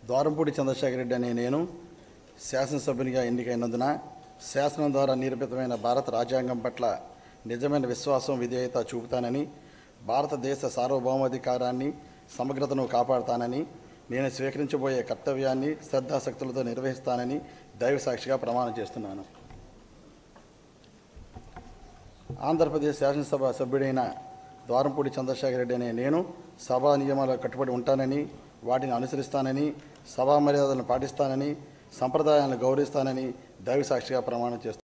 ద్వారంపూడి చంద్రశేఖర్ రెడ్డి అనే నేను శాసనసభ్యునిగా ఎన్నికైనందున శాసనం ద్వారా నిరూపితమైన భారత రాజ్యాంగం పట్ల నిజమైన విశ్వాసం విధేయత చూపుతానని భారతదేశ సార్వభౌమాధికారాన్ని సమగ్రతను కాపాడుతానని నేను స్వీకరించబోయే కర్తవ్యాన్ని శ్రద్ధాశక్తులతో నిర్వహిస్తానని దైవ సాక్షిగా ప్రమాణం చేస్తున్నాను ఆంధ్రప్రదేశ్ శాసనసభ సభ్యుడైన ద్వారంపూడి చంద్రశేఖర్ రెడ్డి అనే నేను సభా నియమాలకు కట్టుబడి ఉంటానని వాటిని అనుసరిస్తానని సభా మర్యాదలను పాటిస్తానని సంప్రదాయాలను గౌరవిస్తానని దైవ సాక్షిగా ప్రమాణం చేస్తాను